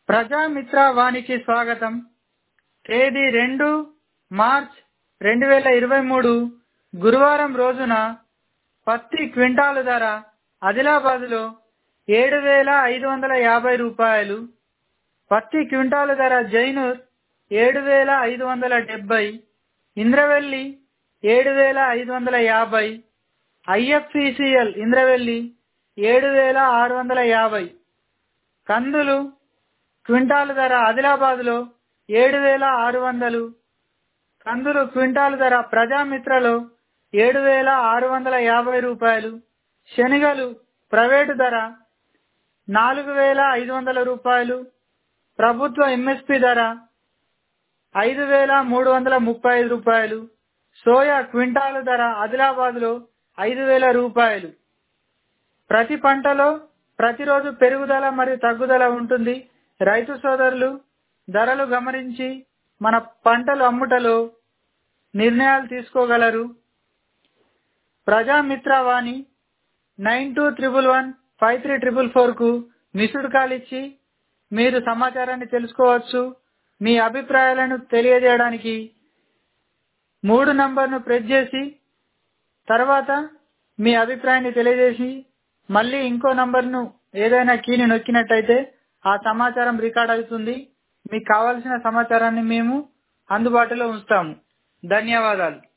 ప్రజామిత్ర వానికి స్వాగతం తేదీ రెండు మార్చ్ రెండు వేల ఇరవై మూడు గురువారం రోజున పత్తి క్వింటాలు ధర ఆదిలాబాద్లో ఏడు వేల ఐదు వందల యాభై రూపాయలు పత్తి క్వింటాలు ధర జైనూర్ ఏడు వేల ఐదు వందల డెబ్బై ఇంద్రవెల్లి ఏడు వేల ఐదు వందల యాభై ఐఎఫ్సిసిఎల్ ఇంద్రవెల్లి ఏడు వేల ఆరు వందల యాభై కందులు క్వింటాలు ధర ఆదిలాబాద్లో ఏడు వేల ఆరు వందలు కందులు క్వింటాలు ధర ప్రజామిత్రలో ఏడు వేల ఆరు వందల యాభై రూపాయలు శనగలు ప్రైవేటు ధర నాలుగు వేల ఐదు వందల రూపాయలు ప్రభుత్వ ఎంఎస్పి ధర ఐదు వేల మూడు వందల ముప్పై ఐదు రూపాయలు సోయా క్వింటాలు ధర ఆదిలాబాద్లో ఐదు వేల రూపాయలు ప్రతి పంటలో ప్రతిరోజు పెరుగుదల మరియు తగ్గుదల ఉంటుంది రైతు సోదరులు ధరలు గమనించి మన పంటలు అమ్ముటలో నిర్ణయాలు తీసుకోగలరు Prajamitra Vani nine two triple one five three triple ఫోర్కు మిస్డ్ కాల్ ఇచ్చి మీరు సమాచారాన్ని తెలుసుకోవచ్చు మీ అభిప్రాయాలను తెలియజేయడానికి మూడు నంబర్ను ప్రెస్ చేసి తర్వాత మీ అభిప్రాయాన్ని తెలియజేసి మళ్ళీ ఇంకో నంబర్ను ఏదైనా కీని నొక్కినట్టయితే ఆ సమాచారం రికార్డ్ అవుతుంది మీకు కావలసిన సమాచారాన్ని మేము అందుబాటులో ఉంచుతాము ధన్యవాదాలు